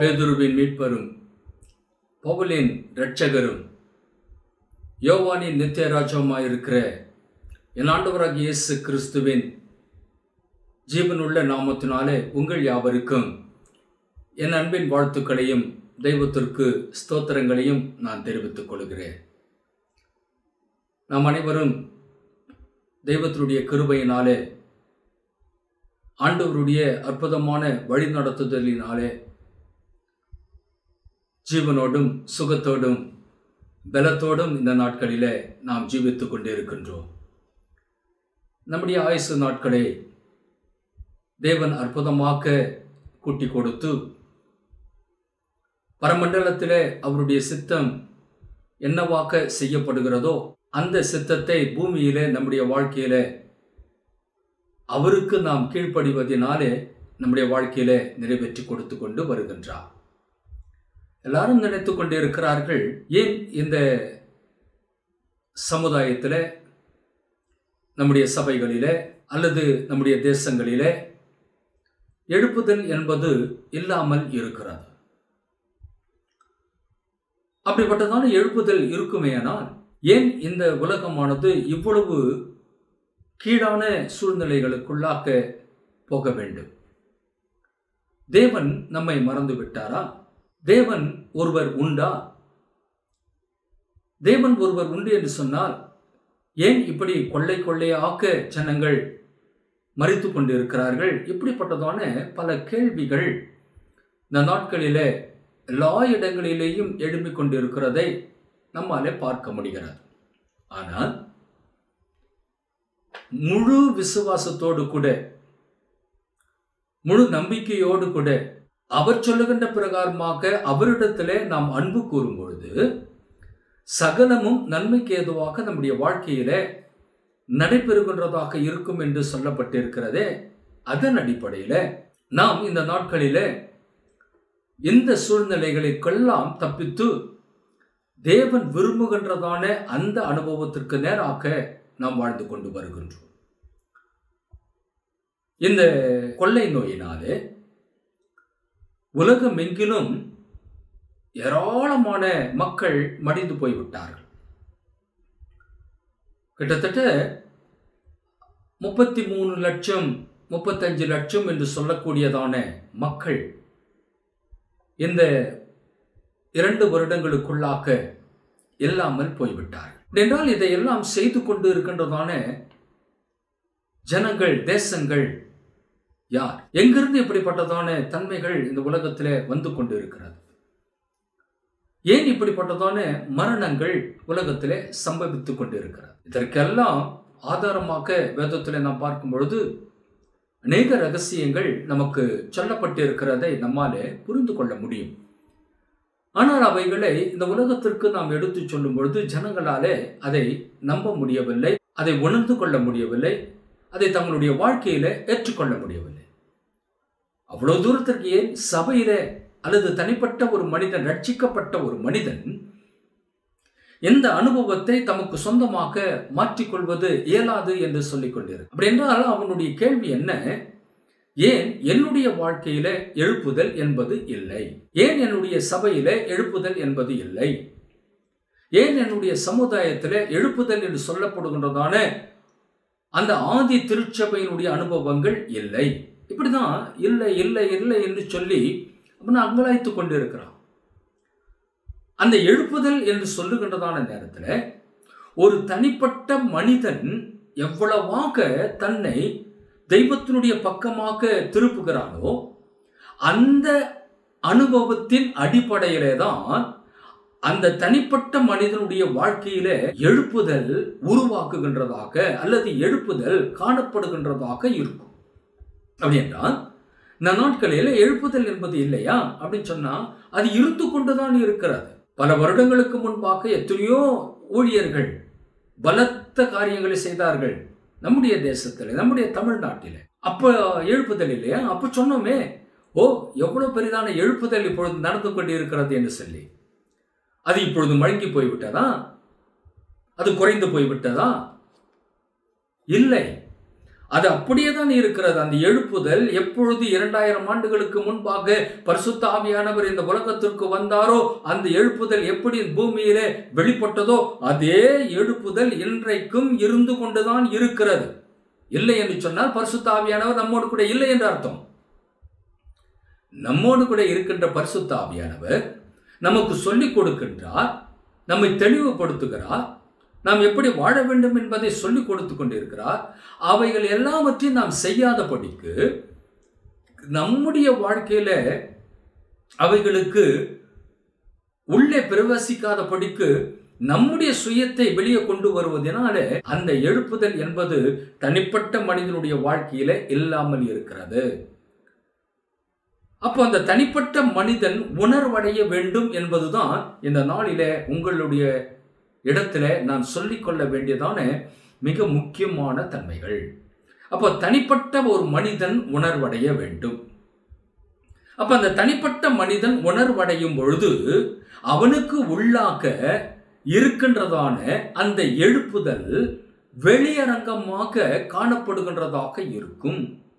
பேதுருவின் மீட்பரும் பவுலின் இரட்சகரும் யோவானின் நித்திய ராஜ்யமாயிருக்கிற என் ஆண்டவராகிய இயேசு கிறிஸ்துவின் ஜீவனுள்ள நாமத்தினாலே உங்கள் யாவருக்கும் என் அன்பின் வாழ்த்துக்களையும் தெய்வத்திற்கு ஸ்தோத்திரங்களையும் நான் தெரிவித்துக் கொள்கிறேன் நாம் அனைவரும் தெய்வத்தினுடைய கிருபையினாலே ஆண்டவருடைய அற்புதமான வழிநடத்துதலினாலே ஜீவனோடும் சுகத்தோடும் பலத்தோடும் இந்த நாட்களிலே நாம் ஜீவித்துக் கொண்டிருக்கின்றோம் நம்முடைய ஆயுசு நாட்களை தேவன் அற்புதமாக்க கூட்டி கொடுத்து பரமண்டலத்திலே அவருடைய சித்தம் என்னவாக்க செய்யப்படுகிறதோ அந்த சித்தத்தை பூமியிலே நம்முடைய வாழ்க்கையில அவருக்கு நாம் கீழ்ப்படிவதனாலே நம்முடைய வாழ்க்கையில நிறைவேற்றி கொடுத்து கொண்டு வருகின்றார் எல்லாரும் நினைத்து கொண்டு இருக்கிறார்கள் ஏன் இந்த சமுதாயத்தில் நம்முடைய சபைகளிலே அல்லது நம்முடைய தேசங்களிலே எழுப்புதல் என்பது இல்லாமல் இருக்கிறது அப்படிப்பட்டதான எழுப்புதல் இருக்குமேயானால் ஏன் இந்த உலகமானது இவ்வளவு கீழான சூழ்நிலைகளுக்குள்ளாக்க போக வேண்டும் தேவன் நம்மை மறந்து விட்டாரா தேவன் ஒருவர் உண்டா தேவன் ஒருவர் உண்டு என்று சொன்னால் ஏன் இப்படி கொள்ளை கொள்ளையாக்க ஜனங்கள் மறித்து கொண்டிருக்கிறார்கள் இப்படிப்பட்டதான பல கேள்விகள் இந்த நாட்களிலே எல்லா இடங்களிலேயும் எழும்பிக் கொண்டிருக்கிறதை நம்மாலே பார்க்க முடிகிறது ஆனால் முழு விசுவாசத்தோடு கூட முழு நம்பிக்கையோடு கூட அவர் சொல்லுகின்ற பிரகாரமாக அவரிடத்திலே நாம் அன்பு கூறும் பொழுது சகலமும் நன்மைக்கு ஏதுவாக நம்முடைய வாழ்க்கையில நடைபெறுகின்றதாக இருக்கும் என்று சொல்லப்பட்டிருக்கிறதே அதன் அடிப்படையில நாம் இந்த நாட்களில இந்த சூழ்நிலைகளுக்கெல்லாம் தப்பித்து தேவன் விரும்புகின்றதான அந்த அனுபவத்திற்கு நேராக நாம் வாழ்ந்து கொண்டு வருகின்றோம் இந்த கொள்ளை நோயினாலே உலகம் எங்கிலும் ஏராளமான மக்கள் மடிந்து போய்விட்டார்கள் கிட்டத்தட்ட முப்பத்தி மூணு லட்சம் முப்பத்தஞ்சு லட்சம் என்று சொல்லக்கூடியதான மக்கள் இந்த இரண்டு வருடங்களுக்குள்ளாக இல்லாமல் போய்விட்டார்கள் என்றால் இதையெல்லாம் செய்து கொண்டு இருக்கின்றதான ஜனங்கள் தேசங்கள் யார் எங்கிருந்து இப்படிப்பட்டதான தன்மைகள் இந்த உலகத்திலே வந்து கொண்டு இருக்கிறது ஏன் இப்படிப்பட்டதான மரணங்கள் உலகத்திலே சம்பவித்துக் கொண்டு இருக்கிறது இதற்கெல்லாம் ஆதாரமாக வேதத்திலே நாம் பார்க்கும் பொழுது அநேக ரகசியங்கள் நமக்கு சொல்லப்பட்டிருக்கிறதை நம்மாலே புரிந்து கொள்ள முடியும் ஆனால் அவைகளை இந்த உலகத்திற்கு நாம் எடுத்து சொல்லும் பொழுது ஜனங்களாலே அதை நம்ப முடியவில்லை அதை உணர்ந்து கொள்ள முடியவில்லை அதை தங்களுடைய வாழ்க்கையில ஏற்றுக்கொள்ள முடியவில்லை அவ்வளவு தூரத்திற்கு ஏன் சபையில அல்லது தனிப்பட்ட ஒரு மனிதன் ரட்சிக்கப்பட்ட ஒரு மனிதன் இந்த அனுபவத்தை தமக்கு சொந்தமாக மாற்றிக்கொள்வது இயலாது என்று சொல்லிக் கொண்டிரு அப்படி என்றால் அவனுடைய கேள்வி என்ன ஏன் என்னுடைய வாழ்க்கையில எழுப்புதல் என்பது இல்லை ஏன் என்னுடைய சபையில எழுப்புதல் என்பது இல்லை ஏன் என்னுடைய சமுதாயத்தில் எழுப்புதல் என்று சொல்லப்படுகின்றதான அந்த ஆதி திருச்சபையினுடைய அனுபவங்கள் இல்லை இப்படிதான் இல்லை இல்லை இல்லை என்று சொல்லி அவன் அங்கலாய்த்து கொண்டு இருக்கிறான் அந்த எழுப்புதல் என்று சொல்லுகின்றதான நேரத்தில் ஒரு தனிப்பட்ட மனிதன் எவ்வளவாக தன்னை தெய்வத்தினுடைய பக்கமாக திருப்புகிறானோ அந்த அனுபவத்தின் அடிப்படையிலே தான் அந்த தனிப்பட்ட மனிதனுடைய வாழ்க்கையில எழுப்புதல் உருவாக்குகின்றதாக அல்லது எழுப்புதல் காணப்படுகின்றதாக இருக்கும் அப்படி என்றால் இந்த நாட்களில் எழுப்புதல் என்பது இல்லையா அப்படின்னு சொன்னா அது இருந்து கொண்டுதான் இருக்கிறது பல வருடங்களுக்கு முன்பாக எத்தனையோ ஊழியர்கள் பலத்த காரியங்களை செய்தார்கள் நம்முடைய தேசத்தில் நம்முடைய தமிழ்நாட்டில் அப்ப எழுப்புதல் இல்லையா அப்ப சொன்னோமே ஓ எவ்வளவு பெரிதான எழுப்புதல் இப்பொழுது நடந்து கொண்டு இருக்கிறது என்று சொல்லி அது இப்பொழுது மழுங்கி போய்விட்டதா அது குறைந்து போய்விட்டதா இல்லை அது அப்படியே தான் இருக்கிறது அந்த எழுப்புதல் எப்பொழுது இரண்டாயிரம் ஆண்டுகளுக்கு முன்பாக பரிசுத்த ஆவியானவர் இந்த உலகத்திற்கு வந்தாரோ அந்த எழுப்புதல் எப்படி பூமியிலே வெளிப்பட்டதோ அதே எழுப்புதல் இன்றைக்கும் இருந்து கொண்டுதான் இருக்கிறது இல்லை என்று சொன்னால் பரிசுத்த ஆவியானவர் நம்மோடு கூட இல்லை என்று அர்த்தம் நம்மோடு கூட இருக்கின்ற பரிசுத்த ஆவியானவர் நமக்கு சொல்லிக் கொடுக்கின்றார் நம்மை தெளிவுபடுத்துகிறார் நாம் எப்படி வாழ வேண்டும் என்பதை சொல்லிக் கொடுத்து கொண்டிருக்கிறார் அவைகள் எல்லாவற்றையும் நாம் செய்யாதபடிக்கு நம்முடைய வாழ்க்கையில அவைகளுக்கு உள்ளே பிரவேசிக்காதபடிக்கு நம்முடைய சுயத்தை வெளியே கொண்டு வருவதனாலே அந்த எழுப்புதல் என்பது தனிப்பட்ட மனிதனுடைய வாழ்க்கையில இல்லாமல் இருக்கிறது அப்போ அந்த தனிப்பட்ட மனிதன் உணர்வடைய வேண்டும் என்பதுதான் இந்த நாளிலே உங்களுடைய இடத்துல நான் சொல்லிக்கொள்ள வேண்டியதான மிக முக்கியமான தன்மைகள் அப்போ தனிப்பட்ட ஒரு மனிதன் உணர்வடைய வேண்டும் அப்ப அந்த தனிப்பட்ட மனிதன் உணர்வடையும் பொழுது அவனுக்கு உள்ளாக இருக்கின்றதான அந்த எழுப்புதல் வெளியரங்கமாக காணப்படுகின்றதாக இருக்கும்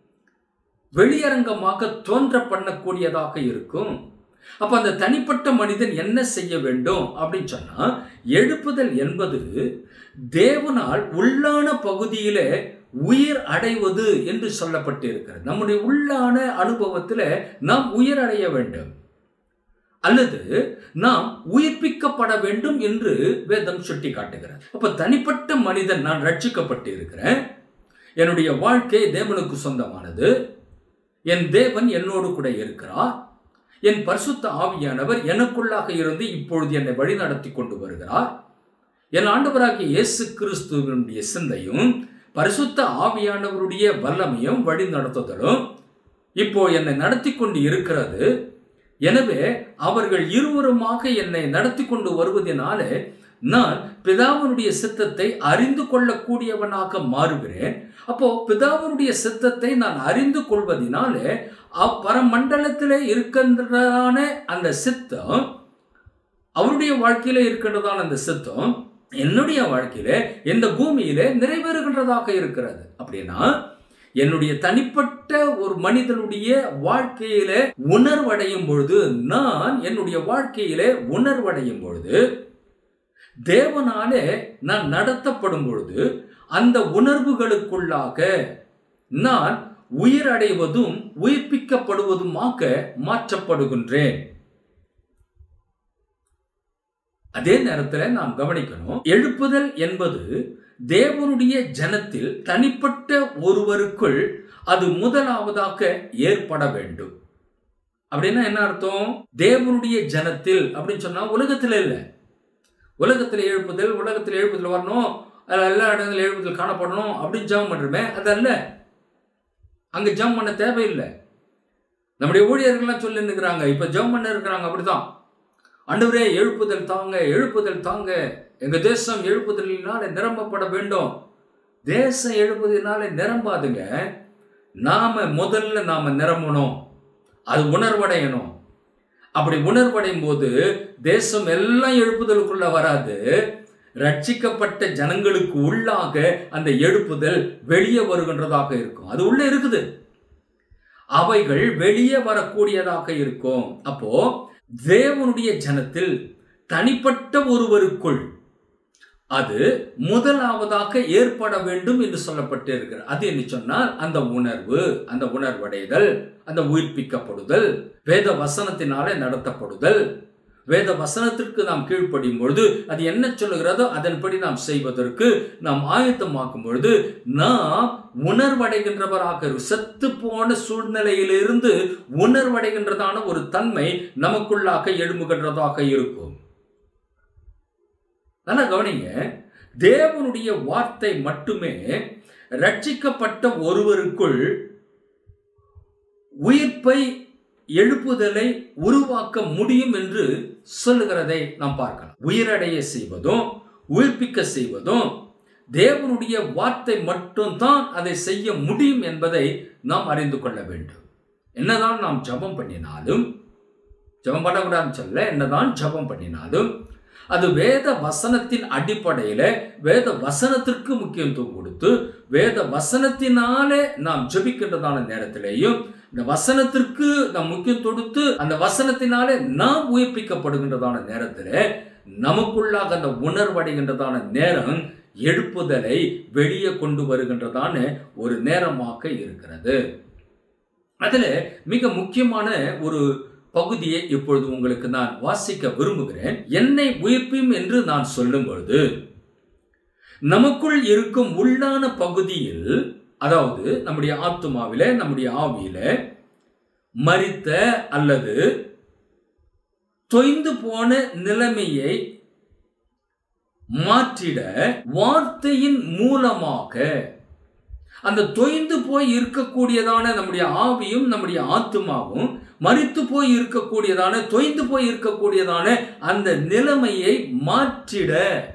வெளியரங்கமாக தோன்ற பண்ணக்கூடியதாக இருக்கும் அப்ப அந்த தனிப்பட்ட மனிதன் என்ன செய்ய வேண்டும் அப்படின்னு சொன்னா எழுப்புதல் என்பது தேவனால் உள்ளான பகுதியில உயிர் அடைவது என்று சொல்லப்பட்டு இருக்கிறது நம்முடைய உள்ளான அனுபவத்துல நாம் உயிர் அடைய வேண்டும் அல்லது நாம் உயிர்ப்பிக்கப்பட வேண்டும் என்று வேதம் சுட்டி காட்டுகிறது அப்ப தனிப்பட்ட மனிதன் நான் ரட்சிக்கப்பட்டு இருக்கிறேன் என்னுடைய வாழ்க்கை தேவனுக்கு சொந்தமானது என் தேவன் என்னோடு கூட இருக்கிறார் என் பரிசுத்த ஆவியானவர் எனக்குள்ளாக இருந்து இப்பொழுது என்னை வழிநடத்தி கொண்டு வருகிறார் என் ஆண்டவராகிய இயேசு கிறிஸ்துவனுடைய சிந்தையும் பரிசுத்த ஆவியானவருடைய வல்லமையும் வழி நடத்துதலும் இப்போ என்னை நடத்தி கொண்டு இருக்கிறது எனவே அவர்கள் இருவருமாக என்னை நடத்தி கொண்டு வருவதனாலே நான் பிதாவனுடைய சித்தத்தை அறிந்து கொள்ளக்கூடியவனாக மாறுகிறேன் அப்போ பிதாவனுடைய சித்தத்தை நான் அறிந்து கொள்வதனாலே அப்பரமண்டலத்திலே இருக்கின்றதான அந்த சித்தம் அவருடைய வாழ்க்கையில இருக்கின்றதான அந்த சித்தம் என்னுடைய வாழ்க்கையில இந்த பூமியில நிறைவேறுகின்றதாக இருக்கிறது அப்படின்னா என்னுடைய தனிப்பட்ட ஒரு மனிதனுடைய வாழ்க்கையில உணர்வடையும் பொழுது நான் என்னுடைய வாழ்க்கையில உணர்வடையும் பொழுது தேவனாலே நான் நடத்தப்படும் பொழுது அந்த உணர்வுகளுக்குள்ளாக நான் உயிரடைவதும் உயிர்ப்பிக்கப்படுவதுமாக மாற்றப்படுகின்றேன் அதே நேரத்தில் நாம் கவனிக்கணும் எழுப்புதல் என்பது தேவனுடைய ஜனத்தில் தனிப்பட்ட ஒருவருக்குள் அது முதலாவதாக ஏற்பட வேண்டும் அப்படின்னா என்ன அர்த்தம் தேவனுடைய ஜனத்தில் அப்படின்னு சொன்னா உலகத்தில் இல்லை உலகத்தில் எழுப்புதல் உலகத்தில் எழுப்புதல் வரணும் எல்லா இடத்துல எழுப்புதல் காணப்படணும் அப்படின்னு ஜெபம் பண்றோமே அதல்ல அங்க ஜெபம் பண்ண தேவையில்லை நம்முடைய ஊழியர்கள்லாம் சொல்லி இருக்கிறாங்க இப்ப ஜெபம் பண்ண இருக்கிறாங்க அப்படிதான் அன்றுவரே எழுப்புதல் தாங்க எழுப்புதல் தாங்க எங்க தேசம் எழுப்புதலினால நிரம்பப்பட வேண்டும் தேசம் எழுப்புதலினால நிரம்பாதுங்க நாம முதல்ல நாம நிரம்பணும் அது உணர்வடையணும் அப்படி உணர்வடையும் போது தேசம் எல்லாம் எழுப்புதலுக்குள்ள வராது ரட்சிக்கப்பட்ட ஜனங்களுக்கு உள்ளாக அந்த எழுப்புதல் வெளியே வருகின்றதாக இருக்கும் அது உள்ள இருக்குது அவைகள் வெளியே வரக்கூடியதாக இருக்கும் அப்போ தேவனுடைய ஜனத்தில் தனிப்பட்ட ஒருவருக்குள் அது முதலாவதாக ஏற்பட வேண்டும் என்று சொல்லப்பட்டு இருக்கிறது அது என்று சொன்னால் அந்த உணர்வு அந்த உணர்வடைதல் அந்த உயிர்ப்பிக்கப்படுதல் வேத வசனத்தினாலே நடத்தப்படுதல் வேத வசனத்திற்கு நாம் கீழ்ப்படியும் பொழுது அது என்ன சொல்லுகிறதோ அதன்படி நாம் செய்வதற்கு நாம் ஆயத்தமாக்கும் பொழுது நாம் உணர்வடைகின்றவராக செத்து போன சூழ்நிலையிலிருந்து உணர்வடைகின்றதான ஒரு தன்மை நமக்குள்ளாக எழும்புகின்றதாக இருக்கும் நல்லா கவனிங்க தேவனுடைய வார்த்தை மட்டுமே ரட்சிக்கப்பட்ட ஒருவருக்குள் உயிர்ப்பை எழுப்புதலை உருவாக்க முடியும் என்று சொல்லுகிறதை நாம் பார்க்கலாம் உயிரடைய செய்வதும் உயிர்ப்பிக்க செய்வதும் தேவனுடைய வார்த்தை மட்டும்தான் அதை செய்ய முடியும் என்பதை நாம் அறிந்து கொள்ள வேண்டும் என்னதான் நாம் ஜபம் பண்ணினாலும் ஜபம் பண்ணக்கூடாதுன்னு சொல்ல என்னதான் ஜபம் பண்ணினாலும் அது வேத வசனத்தின் அடிப்படையில வேத வசனத்திற்கு முக்கியத்துவம் கொடுத்து வேத வசனத்தினாலே நாம் ஜெபிக்கின்றதான நேரத்திலேயும் இந்த வசனத்திற்கு நாம் முக்கியம் கொடுத்து அந்த வசனத்தினாலே நாம் உயிர்ப்பிக்கப்படுகின்றதான நேரத்தில் நமக்குள்ளாக அந்த உணர்வடைகின்றதான நேரம் எழுப்புதலை வெளியே கொண்டு வருகின்றதான ஒரு நேரமாக இருக்கிறது அதில் மிக முக்கியமான ஒரு பகுதியை இப்பொழுது உங்களுக்கு நான் வாசிக்க விரும்புகிறேன் என்னை உயிர்ப்பும் என்று நான் சொல்லும் பொழுது நமக்குள் இருக்கும் உள்ளான பகுதியில் அதாவது நம்முடைய ஆத்துமாவில நம்முடைய ஆவியில மறித்த அல்லது தொய்ந்து போன நிலைமையை மாற்றிட வார்த்தையின் மூலமாக அந்த தொய்ந்து போய் இருக்கக்கூடியதான நம்முடைய ஆவியும் நம்முடைய ஆத்துமாவும் மறித்து போய் இருக்கக்கூடியதான தொய்ந்து போய் இருக்கக்கூடியதான அந்த நிலைமையை மாற்றிட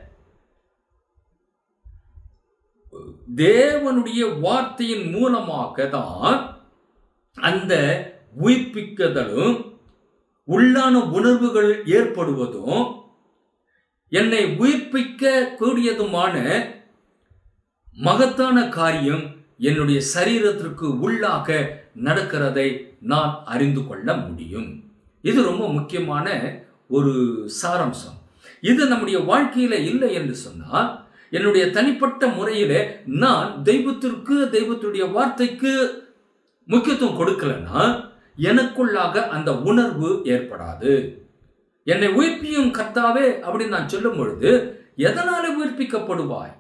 தேவனுடைய வார்த்தையின் மூலமாக தான் அந்த உயிர்ப்பிக்குதலும் உள்ளான உணர்வுகள் ஏற்படுவதும் என்னை உயிர்ப்பிக்க கூடியதுமான மகத்தான காரியம் என்னுடைய சரீரத்திற்கு உள்ளாக நடக்கிறதை நான் அறிந்து கொள்ள முடியும் இது ரொம்ப முக்கியமான ஒரு சாராம்சம் இது நம்முடைய வாழ்க்கையில இல்லை என்று சொன்னால் என்னுடைய தனிப்பட்ட முறையில நான் தெய்வத்திற்கு தெய்வத்துடைய வார்த்தைக்கு முக்கியத்துவம் கொடுக்கலன்னா எனக்குள்ளாக அந்த உணர்வு ஏற்படாது என்னை உயிர்ப்பியும் கர்த்தாவே அப்படின்னு நான் சொல்லும் பொழுது எதனால உயிர்ப்பிக்கப்படுவாய்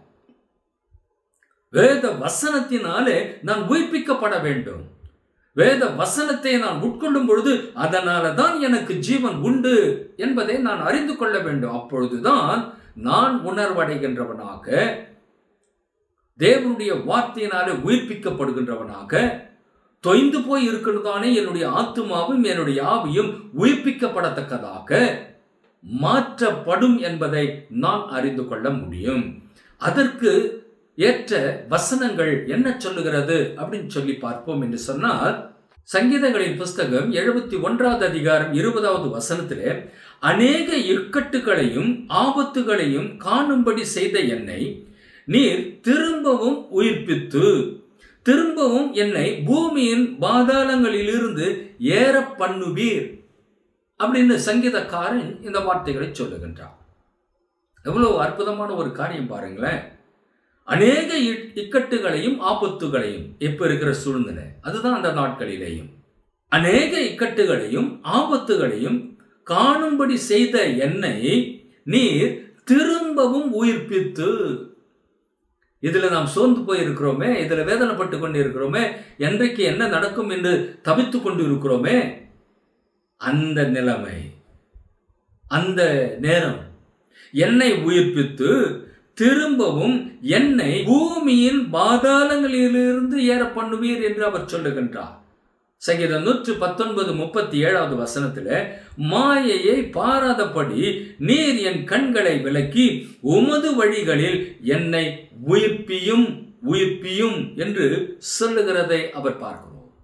வேத வசனத்தினாலே நான் உயிர்ப்பிக்கப்பட வேண்டும் வேத வசனத்தை நான் உட்கொள்ளும் பொழுது அதனால தான் எனக்கு ஜீவன் உண்டு என்பதை நான் அறிந்து கொள்ள வேண்டும் அப்பொழுதுதான் நான் உணர்வடைகின்றவனாக தேவனுடைய வார்த்தையினாலே உயிர்ப்பிக்கப்படுகின்றவனாக தொய்ந்து போய் இருக்கிறதானே என்னுடைய ஆத்துமாவும் என்னுடைய ஆவியும் உயிர்ப்பிக்கப்படத்தக்கதாக மாற்றப்படும் என்பதை நான் அறிந்து கொள்ள முடியும் அதற்கு ஏற்ற வசனங்கள் என்ன சொல்லுகிறது அப்படின்னு சொல்லி பார்ப்போம் என்று சொன்னால் சங்கீதங்களின் புஸ்தகம் எழுபத்தி ஒன்றாவது அதிகாரம் இருபதாவது வசனத்திலே அநேக இக்கட்டுகளையும் ஆபத்துகளையும் காணும்படி செய்த என்னை நீர் திரும்பவும் உயிர்ப்பித்து திரும்பவும் என்னை பூமியின் பாதாளங்களிலிருந்து ஏற பண்ணுவீர் அப்படின்னு சங்கீதக்காரன் இந்த வார்த்தைகளை சொல்லுகின்றார் எவ்வளவு அற்புதமான ஒரு காரியம் பாருங்களேன் அநேக இக்கட்டுகளையும் ஆபத்துகளையும் இப்ப இருக்கிற சூழ்நிலை அதுதான் அந்த நாட்களிலேயும் அநேக இக்கட்டுகளையும் ஆபத்துகளையும் காணும்படி செய்த என்னை நீர் திரும்பவும் உயிர்ப்பித்து இதுல நாம் சோர்ந்து போய் இருக்கிறோமே இதுல வேதனைப்பட்டு கொண்டு இருக்கிறோமே என்றைக்கு என்ன நடக்கும் என்று தவித்து கொண்டு இருக்கிறோமே அந்த நிலைமை அந்த நேரம் என்னை உயிர்ப்பித்து திரும்பவும் என்னை பூமியின் பாதாளங்களிலிருந்து ஏற பண்ணுவீர் என்று அவர் சொல்லுகின்றார் சங்கீதம் நூற்று பத்தொன்பது முப்பத்தி ஏழாவது வசனத்தில் மாயையை பாராதபடி நீர் என் கண்களை விலக்கி உமது வழிகளில் என்னை உயிர்ப்பியும் உயிர்ப்பியும் என்று சொல்லுகிறதை அவர் பார்க்கிறோம்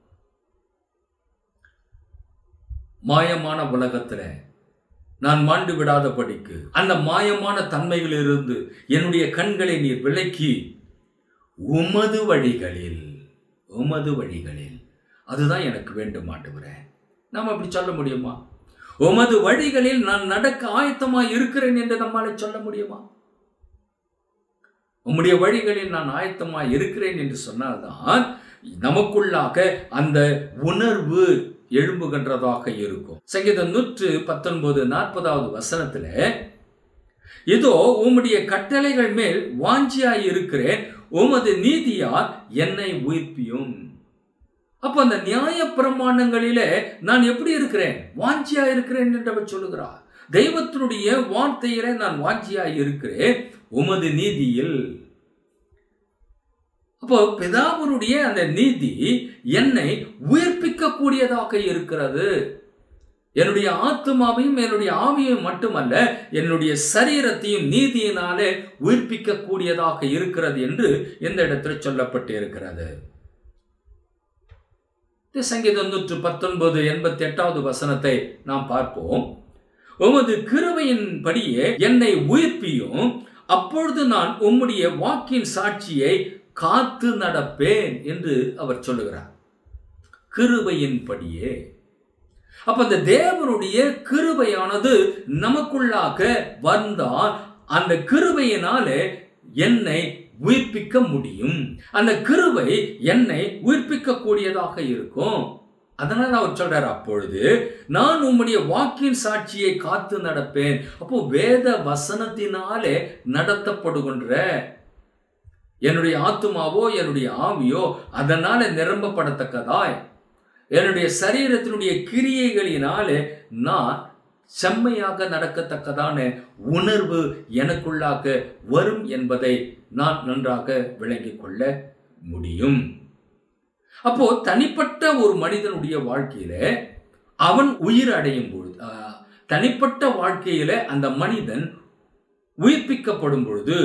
மாயமான உலகத்துல நான் மாண்டு விடாதபடிக்கு அந்த மாயமான தன்மைகளிலிருந்து என்னுடைய கண்களை நீர் விலக்கி உமது வழிகளில் உமது வழிகளில் அதுதான் எனக்கு வேண்டும் ஆண்டுகிறேன் நாம் அப்படி சொல்ல முடியுமா உமது வழிகளில் நான் நடக்க ஆயத்தமாய் இருக்கிறேன் என்று நம்மால சொல்ல முடியுமா உம்முடைய வழிகளில் நான் ஆயத்தமாய் இருக்கிறேன் என்று சொன்னால்தான் நமக்குள்ளாக அந்த உணர்வு எழும்புகின்றதாக இருக்கும் சங்கீதம் நூற்று பத்தொன்பது நாற்பதாவது வசனத்துல இதோ உம்முடைய கட்டளைகள் மேல் வாஞ்சியாய் இருக்கிறேன் உமது நீதியால் என்னை உயிர்ப்பியும் அப்ப அந்த நியாய பிரமாணங்களிலே நான் எப்படி இருக்கிறேன் வாஞ்சியா இருக்கிறேன் என்று அவர் சொல்லுகிறார் தெய்வத்தினுடைய வார்த்தையிலே நான் வாஞ்சியா இருக்கிறேன் உமது நீதியில் அப்போ பிதாவனுடைய அந்த நீதி என்னை உயிர்ப்பிக்க கூடியதாக இருக்கிறது என்னுடைய ஆத்மாவையும் என்னுடைய ஆவியையும் மட்டுமல்ல என்னுடைய சரீரத்தையும் நீதியினாலே உயிர்ப்பிக்க கூடியதாக இருக்கிறது என்று இந்த இடத்துல சொல்லப்பட்டு இருக்கிறது சங்கீதம் நூற்று பத்தொன்பது எண்பத்தி எட்டாவது வசனத்தை நாம் பார்ப்போம் உமது கிருபையின்படியே என்னை உயிர்ப்பியும் அப்பொழுது நான் உம்முடைய வாக்கின் சாட்சியை காத்து நடப்பேன் என்று அவர் சொல்லுகிறார் கிருபையின்படியே அப்ப அந்த தேவனுடைய கிருபையானது நமக்குள்ளாக வந்தால் அந்த கிருபையினாலே என்னை உயிர்ப்பிக்க முடியும் அந்த கிருபை என்னை உயிர்ப்பிக்க கூடியதாக இருக்கும் அதனால அவர் சொல்றார் அப்பொழுது நான் உம்முடைய வாக்கின் சாட்சியை காத்து நடப்பேன் அப்போ வேத வசனத்தினாலே நடத்தப்படுகின்ற என்னுடைய ஆத்துமாவோ என்னுடைய ஆவியோ அதனால நிரம்பப்படத்தக்கதாய் என்னுடைய சரீரத்தினுடைய கிரியைகளினாலே நான் செம்மையாக நடக்கத்தக்கதான உணர்வு எனக்குள்ளாக வரும் என்பதை நான் நன்றாக விளங்கிக் கொள்ள முடியும் அப்போ தனிப்பட்ட ஒரு மனிதனுடைய வாழ்க்கையில அவன் உயிர் அடையும் பொழுது ஆஹ், தனிப்பட்ட வாழ்க்கையில அந்த மனிதன் உயிர்ப்பிக்கப்படும் பொழுது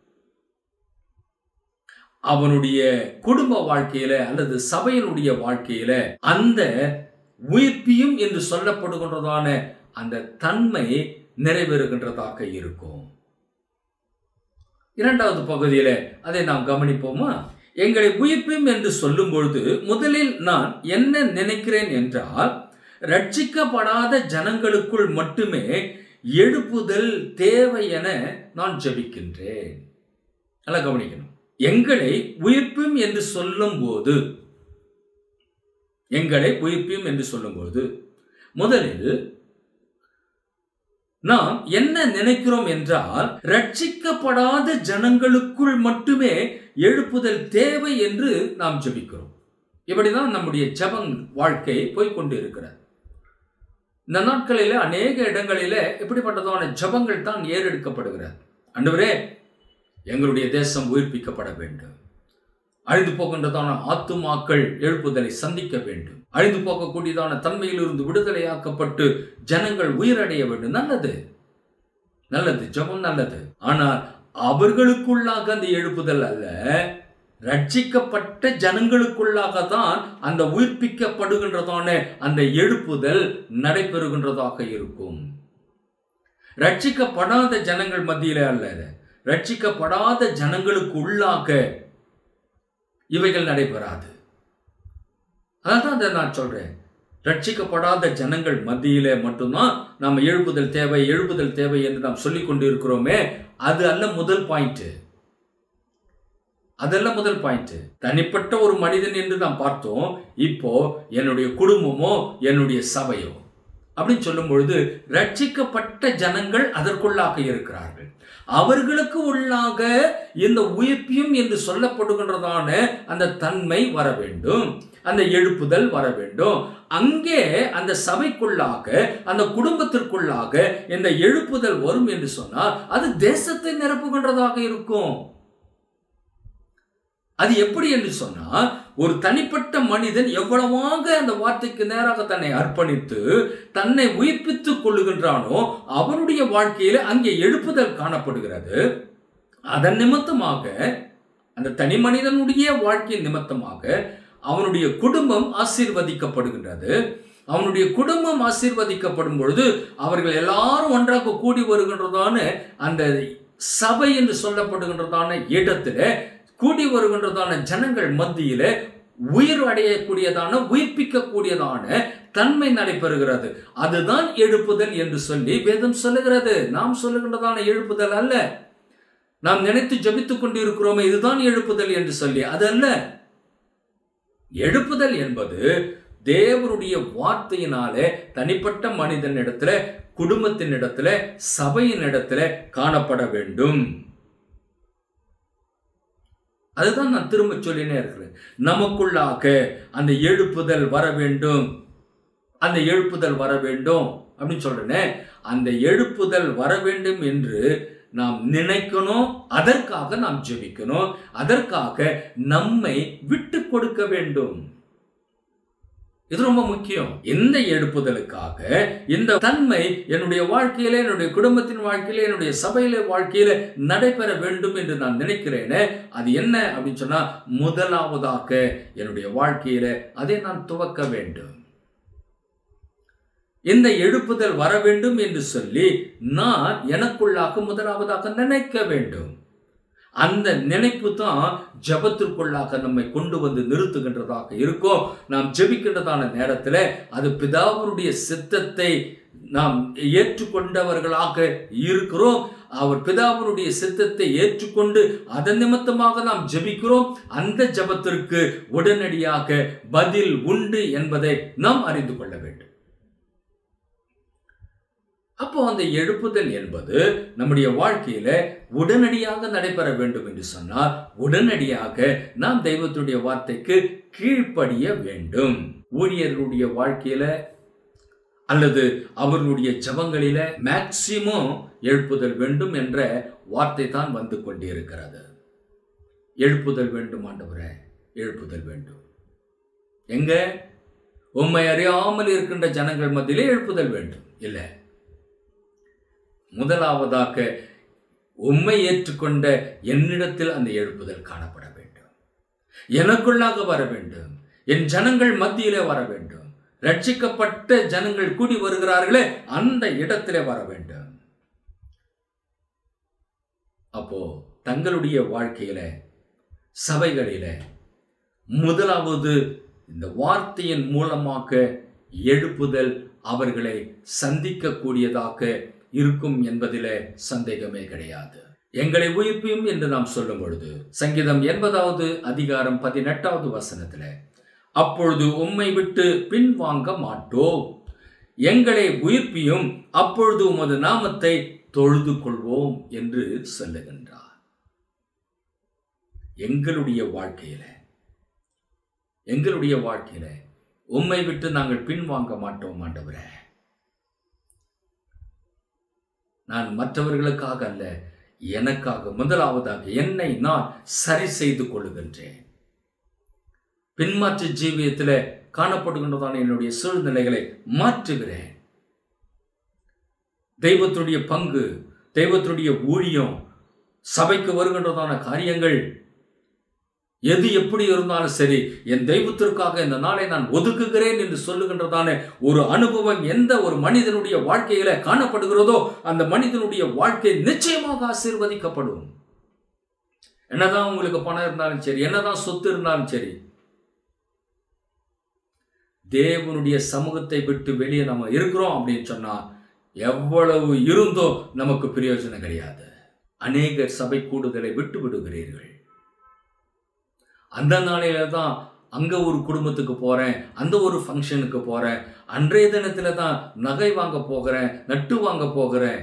அவனுடைய குடும்ப வாழ்க்கையில அல்லது சபையினுடைய வாழ்க்கையில அந்த உயிர்ப்பியும் என்று சொல்லப்படுகின்றதான அந்த தன்மை நிறைவேறுகின்றதாக இருக்கும் இரண்டாவது பகுதியில அதை நாம் கவனிப்போமா எங்களை உயிர்ப்பியும் என்று சொல்லும் பொழுது முதலில் நான் என்ன நினைக்கிறேன் என்றால் ரட்சிக்கப்படாத ஜனங்களுக்குள் மட்டுமே எழுப்புதல் தேவை என நான் ஜெபிக்கின்றேன் நல்லா கவனிக்கணும் எங்களை உயிர்ப்பும் என்று சொல்லும்போது எங்களை உயிர்ப்பியும் என்று சொல்லும்போது முதலில் நாம் என்ன நினைக்கிறோம் என்றால் ரட்சிக்கப்படாத ஜனங்களுக்குள் மட்டுமே எழுப்புதல் தேவை என்று நாம் ஜெபிக்கிறோம் இப்படிதான் நம்முடைய ஜபங் வாழ்க்கை போய்கொண்டு இருக்கிறது இந்த நாட்களில அநேக இடங்களில இப்படிப்பட்டதான ஜபங்கள் தான் ஏறெடுக்கப்படுகிறது அன்றுவரே எங்களுடைய தேசம் உயிர்ப்பிக்கப்பட வேண்டும் அழிந்து போகின்றதான ஆத்துமாக்கள் எழுப்புதலை சந்திக்க வேண்டும் அழிந்து போகக்கூடியதான தன்மையிலிருந்து விடுதலையாக்கப்பட்டு ஜனங்கள் உயிரடைய வேண்டும் நல்லது நல்லது ஜபம் நல்லது ஆனால் அவர்களுக்குள்ளாக அந்த எழுப்புதல் அல்ல ரட்சிக்கப்பட்ட ஜனங்களுக்குள்ளாக தான் அந்த உயிர்ப்பிக்கப்படுகின்றதான அந்த எழுப்புதல் நடைபெறுகின்றதாக இருக்கும் ரட்சிக்கப்படாத ஜனங்கள் மத்தியில அல்ல ரட்சிக்கப்படாத ஜனங்களுக்கு உள்ளாக இவைகள் நடைபெறாது அதான் அதை நான் சொல்றேன் ரட்சிக்கப்படாத ஜனங்கள் மத்தியில மட்டும்தான் நாம் எழுப்புதல் தேவை எழுப்புதல் தேவை என்று நாம் சொல்லிக் கொண்டு இருக்கிறோமே அது அல்ல முதல் பாயிண்ட் அதெல்லாம் முதல் பாயிண்ட் தனிப்பட்ட ஒரு மனிதன் என்று நாம் பார்த்தோம் இப்போ என்னுடைய குடும்பமோ என்னுடைய சபையோ அப்படின்னு சொல்லும் பொழுது ரட்சிக்கப்பட்ட ஜனங்கள் அதற்குள்ளாக இருக்கிறார்கள் அவர்களுக்கு உள்ளாக இந்த உயிர்ப்பியும் என்று சொல்லப்படுகின்றதான அந்த தன்மை வர வேண்டும் அந்த எழுப்புதல் வர வேண்டும் அங்கே அந்த சபைக்குள்ளாக அந்த குடும்பத்திற்குள்ளாக இந்த எழுப்புதல் வரும் என்று சொன்னால் அது தேசத்தை நிரப்புகின்றதாக இருக்கும் அது எப்படி என்று சொன்னால் ஒரு தனிப்பட்ட மனிதன் எவ்வளவாக அந்த வார்த்தைக்கு நேராக தன்னை அர்ப்பணித்து தன்னை உயிர்ப்பித்துக் கொள்ளுகின்றானோ அவனுடைய வாழ்க்கையில அங்கே எழுப்புதல் காணப்படுகிறது அதன் நிமித்தமாக அந்த தனி மனிதனுடைய வாழ்க்கையின் நிமித்தமாக அவனுடைய குடும்பம் ஆசீர்வதிக்கப்படுகின்றது அவனுடைய குடும்பம் ஆசீர்வதிக்கப்படும் பொழுது அவர்கள் எல்லாரும் ஒன்றாக கூடி வருகின்றதான அந்த சபை என்று சொல்லப்படுகின்றதான இடத்துல கூடி வருகின்றதான ஜனங்கள் மத்தியில உயிர் அடையக்கூடியதான உயிர்ப்பிக்கக்கூடியதான தன்மை நடைபெறுகிறது அதுதான் எழுப்புதல் என்று சொல்லி வேதம் சொல்லுகிறது நாம் சொல்லுகின்றதான எழுப்புதல் அல்ல நாம் நினைத்து ஜபித்துக் கொண்டு இருக்கிறோமே இதுதான் எழுப்புதல் என்று சொல்லி அது அல்ல எழுப்புதல் என்பது தேவருடைய வார்த்தையினாலே தனிப்பட்ட மனிதன் இடத்துல குடும்பத்தின் இடத்துல சபையின் இடத்துல காணப்பட வேண்டும் அதுதான் நான் திரும்ப சொல்லினே இருக்கிறேன் நமக்குள்ளாக அந்த எழுப்புதல் வர வேண்டும் அந்த எழுப்புதல் வர வேண்டும் அப்படின்னு சொல்றேனே அந்த எழுப்புதல் வர வேண்டும் என்று நாம் நினைக்கணும் அதற்காக நாம் ஜெபிக்கணும் அதற்காக நம்மை விட்டு கொடுக்க வேண்டும் இது ரொம்ப முக்கியம் இந்த எழுப்புதலுக்காக இந்த தன்மை என்னுடைய வாழ்க்கையில என்னுடைய குடும்பத்தின் வாழ்க்கையில என்னுடைய சபையில வாழ்க்கையில நடைபெற வேண்டும் என்று நான் நினைக்கிறேனே அது என்ன அப்படின்னு சொன்னா முதலாவதாக என்னுடைய வாழ்க்கையில அதை நான் துவக்க வேண்டும் இந்த எழுப்புதல் வர வேண்டும் என்று சொல்லி நான் எனக்குள்ளாக முதலாவதாக நினைக்க வேண்டும் அந்த நினைப்பு தான் ஜபத்திற்குள்ளாக நம்மை கொண்டு வந்து நிறுத்துகின்றதாக இருக்கும் நாம் ஜெபிக்கின்றதான நேரத்தில் அது பிதாவுடைய சித்தத்தை நாம் ஏற்றுக்கொண்டவர்களாக இருக்கிறோம் அவர் பிதாவினுடைய சித்தத்தை ஏற்றுக்கொண்டு அதன் நிமித்தமாக நாம் ஜெபிக்கிறோம் அந்த ஜபத்திற்கு உடனடியாக பதில் உண்டு என்பதை நாம் அறிந்து கொள்ள வேண்டும் அப்போ அந்த எழுப்புதல் என்பது நம்முடைய வாழ்க்கையில உடனடியாக நடைபெற வேண்டும் என்று சொன்னால் உடனடியாக நாம் தெய்வத்துடைய வார்த்தைக்கு கீழ்ப்படிய வேண்டும் ஊழியர்களுடைய வாழ்க்கையில அல்லது அவர்களுடைய ஜபங்களில மேக்சிமம் எழுப்புதல் வேண்டும் என்ற வார்த்தை தான் வந்து கொண்டிருக்கிறது எழுப்புதல் வேண்டும் ஆண்டவரே எழுப்புதல் வேண்டும் எங்க உண்மை அறியாமல் இருக்கின்ற ஜனங்கள் மத்தியிலே எழுப்புதல் வேண்டும் இல்லை முதலாவதாக உண்மை ஏற்றுக்கொண்ட என்னிடத்தில் அந்த எழுப்புதல் காணப்பட வேண்டும் எனக்குள்ளாக வர வேண்டும் என் ஜனங்கள் மத்தியிலே வர வேண்டும் ரட்சிக்கப்பட்ட ஜனங்கள் கூடி வருகிறார்களே அந்த இடத்திலே வர வேண்டும் அப்போ தங்களுடைய வாழ்க்கையில சபைகளில முதலாவது இந்த வார்த்தையின் மூலமாக எழுப்புதல் அவர்களை சந்திக்கக்கூடியதாக இருக்கும் என்பதிலே சந்தேகமே கிடையாது எங்களை உயிர்ப்பியும் என்று நாம் சொல்லும் பொழுது சங்கீதம் எண்பதாவது அதிகாரம் பதினெட்டாவது வசனத்துல அப்பொழுது உம்மை விட்டு பின்வாங்க மாட்டோம் எங்களை உயிர்ப்பியும் அப்பொழுது உமது நாமத்தை தொழுது கொள்வோம் என்று சொல்லுகின்றார் எங்களுடைய வாழ்க்கையில எங்களுடைய வாழ்க்கையில உம்மை விட்டு நாங்கள் பின்வாங்க மாட்டோம் ஆண்டவரே நான் மற்றவர்களுக்காக அல்ல எனக்காக முதலாவதாக என்னை நான் சரி செய்து கொள்ளுகின்றேன் பின்மாற்று ஜீவியத்தில் காணப்படுகின்றதான என்னுடைய சூழ்நிலைகளை மாற்றுகிறேன் தெய்வத்துடைய பங்கு தெய்வத்துடைய ஊழியம் சபைக்கு வருகின்றதான காரியங்கள் எது எப்படி இருந்தாலும் சரி என் தெய்வத்திற்காக இந்த நாளை நான் ஒதுக்குகிறேன் என்று சொல்லுகின்றதான ஒரு அனுபவம் எந்த ஒரு மனிதனுடைய வாழ்க்கையில காணப்படுகிறதோ அந்த மனிதனுடைய வாழ்க்கை நிச்சயமாக ஆசீர்வதிக்கப்படும் என்னதான் உங்களுக்கு பணம் இருந்தாலும் சரி என்னதான் சொத்து இருந்தாலும் சரி தேவனுடைய சமூகத்தை விட்டு வெளியே நம்ம இருக்கிறோம் அப்படின்னு சொன்னா எவ்வளவு இருந்தோ நமக்கு பிரயோஜனம் கிடையாது அநேகர் சபை கூடுதலை விட்டு விடுகிறீர்கள் அந்த நாளையில தான் அங்க ஒரு குடும்பத்துக்கு போறேன் அந்த ஒரு ஃபங்க்ஷனுக்கு போறேன் அன்றைய தினத்துல தான் நகை வாங்க போகிறேன் நட்டு வாங்க போகிறேன்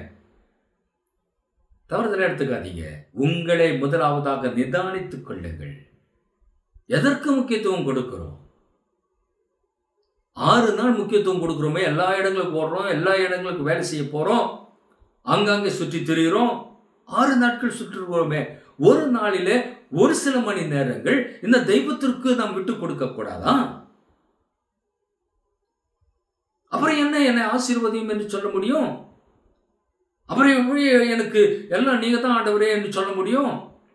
தவறுதல எடுத்துக்காதீங்க உங்களை முதலாவதாக நிதானித்துக் கொள்ளுங்கள் எதற்கு முக்கியத்துவம் கொடுக்கிறோம் ஆறு நாள் முக்கியத்துவம் கொடுக்குறோமே எல்லா இடங்களுக்கு போடுறோம் எல்லா இடங்களுக்கு வேலை செய்ய போறோம் அங்கங்கே சுற்றி திரிகிறோம் ஆறு நாட்கள் சுற்றுகிறோமே ஒரு நாளிலே ஒரு சில மணி நேரங்கள் இந்த தெய்வத்திற்கு நாம் விட்டு கொடுக்க கூடாதா அப்புறம் என்ன என்னை ஆசீர்வதியும் என்று சொல்ல முடியும் அப்புறம் எப்படி எனக்கு எல்லாம் நீங்க தான் ஆண்டவரே என்று சொல்ல முடியும்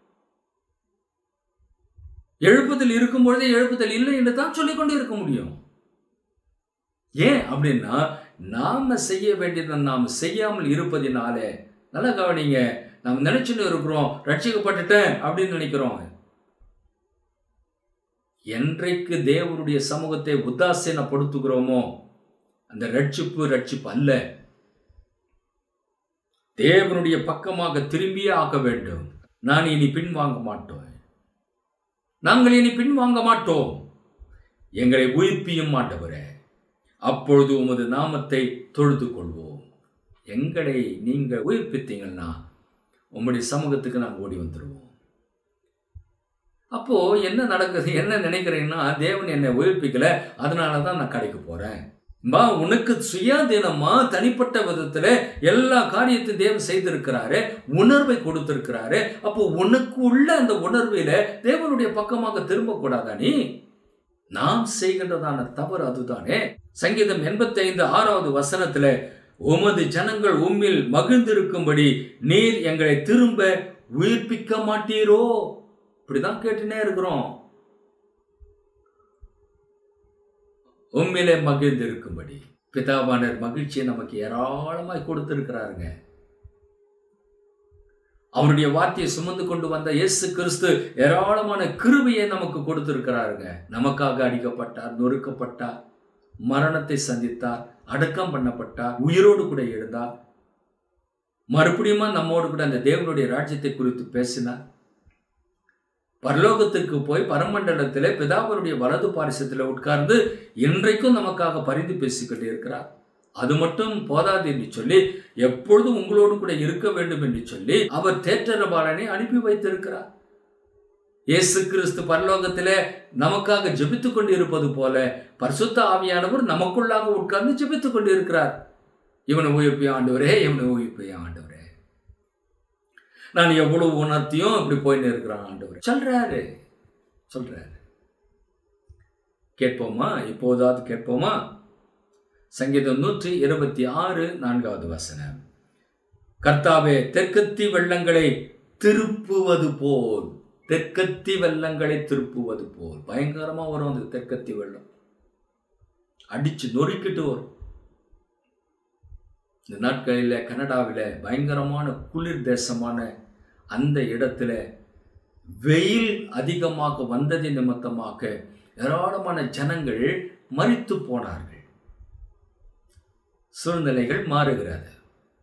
எழுப்புதல் இருக்கும் பொழுதே எழுப்புதல் இல்லை என்று தான் சொல்லிக்கொண்டு இருக்க முடியும் ஏன் அப்படின்னா நாம செய்ய வேண்டியதை நாம் செய்யாமல் இருப்பதினாலே நல்லா கவனிங்க நாம் நினைச்சுன்னு இருக்கிறோம் ரட்சிக்கப்பட்டுட்டேன் அப்படின்னு நினைக்கிறோம் என்றைக்கு தேவனுடைய சமூகத்தை உதாசீனப்படுத்துகிறோமோ அந்த ரட்சிப்பு ரட்சிப்பு அல்ல தேவனுடைய பக்கமாக திரும்பியே ஆக வேண்டும் நான் இனி பின்வாங்க மாட்டோம் நாங்கள் இனி பின்வாங்க மாட்டோம் எங்களை உயிர்ப்பியும் மாட்டவரே அப்பொழுது உமது நாமத்தை தொழுது கொள்வோம் எங்களை நீங்கள் உயிர்ப்பித்தீங்கன்னா உம்முடைய சமூகத்துக்கு நான் ஓடி வந்துடுவோம் அப்போ என்ன நடக்குது என்ன நினைக்கிறீங்கன்னா தேவன் என்னை உயிர்ப்பிக்கல அதனால தான் நான் கடைக்கு போறேன் பா உனக்கு சுயாதீனமா தனிப்பட்ட விதத்துல எல்லா காரியத்தையும் தேவன் செய்திருக்கிறாரு உணர்வை கொடுத்திருக்கிறாரு அப்போ உனக்கு உள்ள அந்த உணர்வில தேவனுடைய பக்கமாக திரும்ப கூடாதா நீ நாம் செய்கின்றதான தவறு அதுதானே சங்கீதம் எண்பத்தி ஐந்து ஆறாவது வசனத்துல உமது ஜனங்கள் உம்மில் மகிழ்ந்திருக்கும்படி நீர் எங்களை திரும்ப உயிர்ப்பிக்க மாட்டீரோ இப்படிதான் கேட்டுனே இருக்கிறோம் உம்மிலே மகிழ்ந்திருக்கும்படி பிதாவானர் மகிழ்ச்சியை நமக்கு ஏராளமாய் கொடுத்திருக்கிறாருங்க அவருடைய வார்த்தையை சுமந்து கொண்டு வந்த இயேசு கிறிஸ்து ஏராளமான கிருபையை நமக்கு கொடுத்திருக்கிறாருங்க நமக்காக அடிக்கப்பட்டார் நொறுக்கப்பட்டார் மரணத்தை சந்தித்தார் அடக்கம் பண்ணப்பட்டார் உயிரோடு கூட எழுந்தார் மறுபடியுமா நம்மோடு கூட அந்த தேவனுடைய ராஜ்யத்தை குறித்து பேசினார் பரலோகத்திற்கு போய் பரமண்டலத்தில் பிதாவருடைய வலது பாரிசத்தில் உட்கார்ந்து இன்றைக்கும் நமக்காக பரிந்து பேசிக்கொண்டே இருக்கிறார் அது மட்டும் போதாது என்று சொல்லி எப்பொழுதும் உங்களோடு கூட இருக்க வேண்டும் என்று சொல்லி அவர் தேற்றரபாலனை அனுப்பி வைத்திருக்கிறார் இயேசு கிறிஸ்து பரலோகத்திலே நமக்காக ஜெபித்துக் கொண்டு இருப்பது போல பரிசுத்த ஆவியானவர் நமக்குள்ளாக உட்கார்ந்து ஜெபித்துக் கொண்டு இருக்கிறார் இவனை உயிர்ப்பிய ஆண்டவரே இவனை உயிர்ப்பிய ஆண்டவரே நான் எவ்வளவு உணர்த்தியும் இப்படி போயின்னு இருக்கிறான் ஆண்டவர் சொல்றாரு சொல்றாரு கேட்போமா இப்போதாவது கேட்போமா சங்கீதம் நூற்றி இருபத்தி ஆறு நான்காவது வசனம் கர்த்தாவே தெற்கத்தி வெள்ளங்களை திருப்புவது போல் தெற்கத்தி வெள்ளங்களை திருப்புவது போல் பயங்கரமா வரும் அந்த தெற்கத்தி வெள்ளம் அடிச்சு நொறுக்கிட்டு வரும் இந்த நாட்களில் கனடாவில் பயங்கரமான குளிர் தேசமான அந்த இடத்துல வெயில் அதிகமாக வந்தது நிமித்தமாக ஏராளமான ஜனங்கள் மறித்து போனார்கள் சூழ்நிலைகள் மாறுகிறது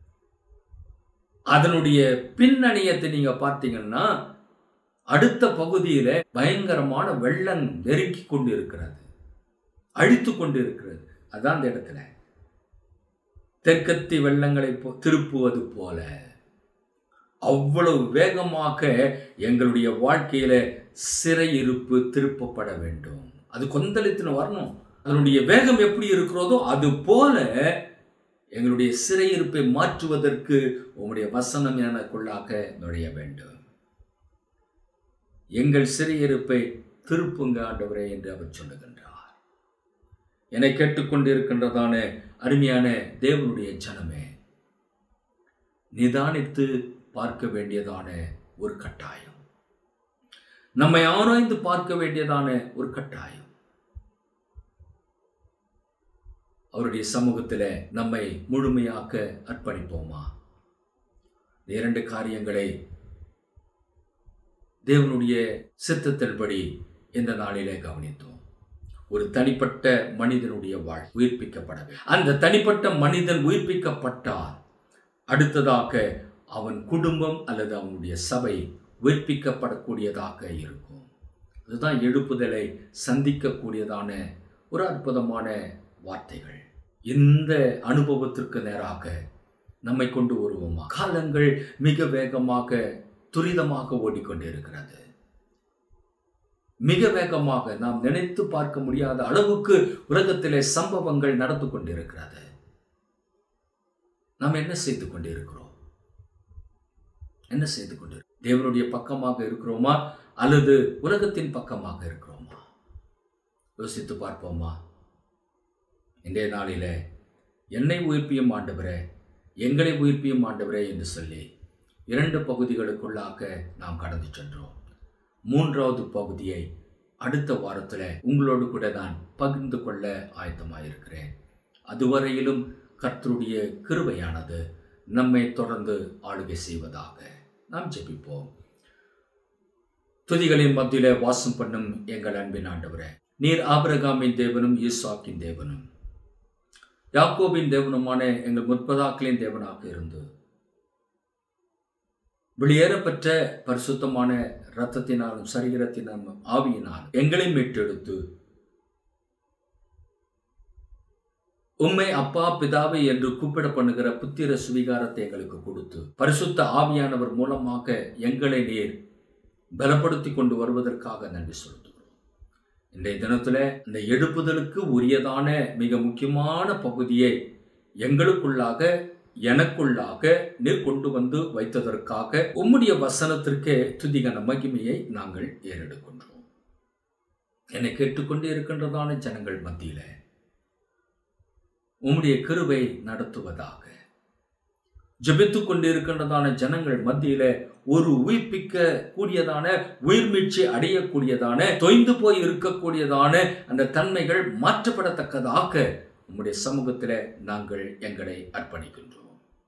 அதனுடைய பின்னணியத்தை நீங்க பார்த்தீங்கன்னா அடுத்த பகுதியில பயங்கரமான வெள்ளம் நெருக்கி கொண்டு இருக்கிறது அழித்து கொண்டு இருக்கிறது அதான் அந்த இடத்துல தெற்கத்தி வெள்ளங்களை போ- திருப்புவது போல அவ்வளவு வேகமாக எங்களுடைய வாழ்க்கையில சிறையிருப்பு திருப்பப்பட வேண்டும் அது கொந்தளித்துன்னு வரணும் அதனுடைய வேகம் எப்படி இருக்கிறதோ அது போல எங்களுடைய சிறையிருப்பை மாற்றுவதற்கு உங்களுடைய வசனம் எனக்குள்ளாக நுழைய வேண்டும் எங்கள் சிறையிருப்பை திருப்புங்க ஆண்டவரே என்று அவர் சொல்லுகின்றார் என்னை கேட்டுக்கொண்டிருக்கின்றதான அருமையான தேவனுடைய ஜனமே நிதானித்து பார்க்க வேண்டியதான ஒரு கட்டாயம் நம்மை ஆராய்ந்து பார்க்க வேண்டியதான ஒரு கட்டாயம் அவருடைய சமூகத்தில் நம்மை முழுமையாக்க அர்ப்பணிப்போமா இந்த இரண்டு காரியங்களை தேவனுடைய சித்தத்தின்படி இந்த நாளிலே கவனித்தோம் ஒரு தனிப்பட்ட மனிதனுடைய வாழ் உயிர்ப்பிக்கப்பட வேண்டும். அந்த தனிப்பட்ட மனிதன் உயிர்ப்பிக்கப்பட்டால் அடுத்ததாக அவன் குடும்பம் அல்லது அவனுடைய சபை உயிர்ப்பிக்கப்படக்கூடியதாக இருக்கும் அதுதான் எழுப்புதலை சந்திக்கக்கூடியதான ஒரு அற்புதமான வார்த்தைகள் இந்த அனுபவத்திற்கு நேராக நம்மை கொண்டு வருவோமா காலங்கள் மிக வேகமாக துரிதமாக ஓடிக்கொண்டிருக்கிறது மிக வேகமாக நாம் நினைத்து பார்க்க முடியாத அளவுக்கு உலகத்திலே சம்பவங்கள் நடந்து கொண்டிருக்கிறது நாம் என்ன செய்து கொண்டிருக்கிறோம் என்ன செய்து கொண்டு தேவனுடைய பக்கமாக இருக்கிறோமா அல்லது உலகத்தின் பக்கமாக இருக்கிறோமா யோசித்து பார்ப்போமா இன்றைய நாளிலே என்னை உயிர்ப்பியும் ஆண்டவரே எங்களை உயிர்ப்பியும் ஆண்டவரே என்று சொல்லி இரண்டு பகுதிகளுக்குள்ளாக நாம் கடந்து சென்றோம் மூன்றாவது பகுதியை அடுத்த வாரத்தில் உங்களோடு கூட நான் பகிர்ந்து கொள்ள ஆயத்தமாயிருக்கிறேன் அதுவரையிலும் கர்த்தருடைய கிருபையானது நம்மை தொடர்ந்து ஆளுகை செய்வதாக நாம் ஜெபிப்போம் துதிகளின் மத்தியில வாசம் பண்ணும் எங்கள் அன்பின் ஆண்டவரே நீர் ஆபிரகாமின் தேவனும் ஈசாக்கின் தேவனும் யாக்கோபின் தேவனுமான எங்கள் முற்பதாக்களின் தேவனாக இருந்து வெளியேறப்பெற்ற பரிசுத்தமான இரத்தத்தினாலும் சரீரத்தினாலும் ஆவியினாலும் எங்களை மீட்டெடுத்து உம்மை அப்பா பிதாவை என்று கூப்பிட பண்ணுகிற புத்திர சுவிகாரத்தை எங்களுக்கு கொடுத்து பரிசுத்த ஆவியானவர் மூலமாக எங்களை நீர் பலப்படுத்தி கொண்டு வருவதற்காக நன்றி செலுத்துகிறோம் இன்றைய தினத்தில் இந்த எழுப்புதலுக்கு உரியதான மிக முக்கியமான பகுதியை எங்களுக்குள்ளாக எனக்குள்ளாக நீர் கொண்டு வந்து வைத்ததற்காக உம்முடைய வசனத்திற்கு துதிகன மகிமையை நாங்கள் ஏறெடுக்கின்றோம் என்னை கேட்டுக்கொண்டே இருக்கின்றதான ஜனங்கள் மத்தியில உம்முடைய கிருபை நடத்துவதாக ஜெபித்துக் கொண்டிருக்கின்றதான ஜனங்கள் மத்தியில ஒரு உயிர்ப்பிக்க கூடியதான உயிர்மீட்சி அடையக்கூடியதான தொய்ந்து போய் இருக்கக்கூடியதான அந்த தன்மைகள் மாற்றப்படத்தக்கதாக உம்முடைய சமூகத்தில் நாங்கள் எங்களை அர்ப்பணிக்கின்றோம்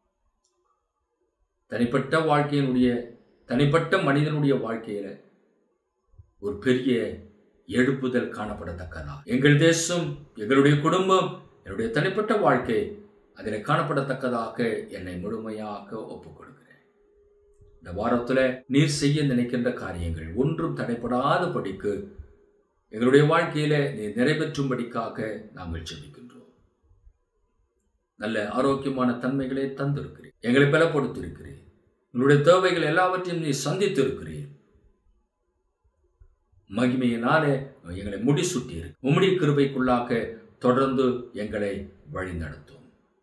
தனிப்பட்ட வாழ்க்கையினுடைய தனிப்பட்ட மனிதனுடைய வாழ்க்கையில ஒரு பெரிய எழுப்புதல் காணப்படத்தக்கதா எங்கள் தேசம் எங்களுடைய குடும்பம் என்னுடைய தனிப்பட்ட வாழ்க்கை அதில் காணப்படத்தக்கதாக என்னை முழுமையாக ஒப்புக் கொடுக்கிறேன் இந்த வாரத்தில் நீர் செய்ய நினைக்கின்ற காரியங்கள் ஒன்றும் தடைப்படாத படிக்கு எங்களுடைய வாழ்க்கையில நீர் நிறைவேற்றும்படிக்காக நாங்கள் ஜெபிக்கின்றோம் நல்ல ஆரோக்கியமான தன்மைகளை தந்திருக்கிறேன் எங்களை பலப்படுத்தியிருக்கிறேன் உங்களுடைய தேவைகள் எல்லாவற்றையும் நீ சந்தித்திருக்கிறீர் மகிமையினாலே எங்களை முடிசூட்டியிரு உம்முடைய கிருபைக்குள்ளாக தொடர்ந்து எங்களை வழிநடத்தும்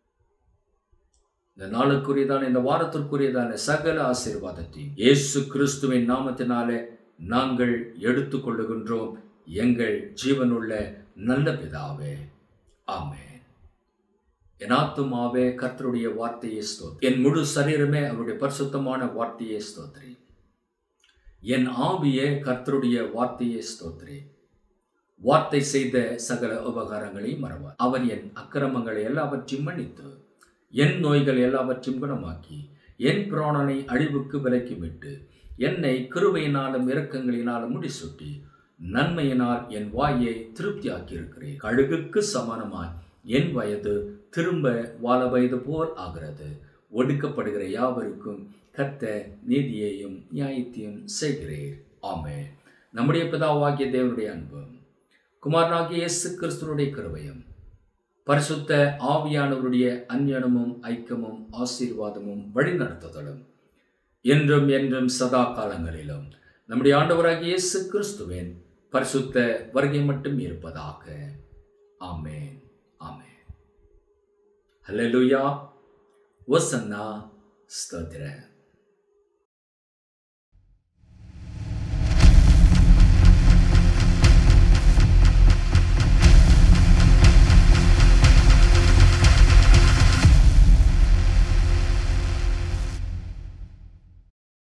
இந்த நாளுக்குரியதான இந்த வாரத்திற்குரியதான சகல ஆசீர்வாதத்தையும் இயேசு கிறிஸ்துவின் நாமத்தினாலே நாங்கள் எடுத்துக்கொள்ளுகின்றோம் எங்கள் ஜீவனுள்ள நல்ல பிதாவே ஆமென் என் ஆத்துமாவே கர்த்தருடைய வார்த்தையை ஸ்தோத்ரி என் முழு சரீரமே அவருடைய பரிசுத்தமான வார்த்தையை ஸ்தோத்ரி என் ஆவியே கர்த்தருடைய வார்த்தையை ஸ்தோத்ரி வார்த்தை செய்த சகல உபகாரங்களையும் மறவார் அவர் என் அக்கிரமங்களை எல்லாவற்றையும் மன்னித்து என் நோய்கள் எல்லாவற்றையும் குணமாக்கி என் பிராணனை அழிவுக்கு விலக்கி விட்டு என்னை கிருபையினாலும் இரக்கங்களினாலும் முடிசூட்டி நன்மையினால் என் வாயை திருப்தியாக்கி இருக்கிறேன் கழுகுக்கு சமானமாய் என் வயது திரும்ப வாழ வயது போல் ஆகிறது ஒடுக்கப்படுகிற யாவருக்கும் கத்த நீதியையும் நியாயத்தையும் செய்கிறேன் ஆமே நம்முடைய பிதாவாகிய தேவனுடைய அன்பும் குமாரனாகிய இயேசு கிறிஸ்துவனுடைய கிருபையும் பரிசுத்த ஆவியானவருடைய அந்யனமும் ஐக்கியமும் ஆசீர்வாதமும் வழிநடத்துதலும் என்றும் என்றும் சதா காலங்களிலும் நம்முடைய ஆண்டவராகிய இயேசு கிறிஸ்துவின் பரிசுத்த வருகை மட்டும் இருப்பதாக ஆமேன் ஆமேன் ஹalleluya வசன்னா ஸ்தோத்திரம்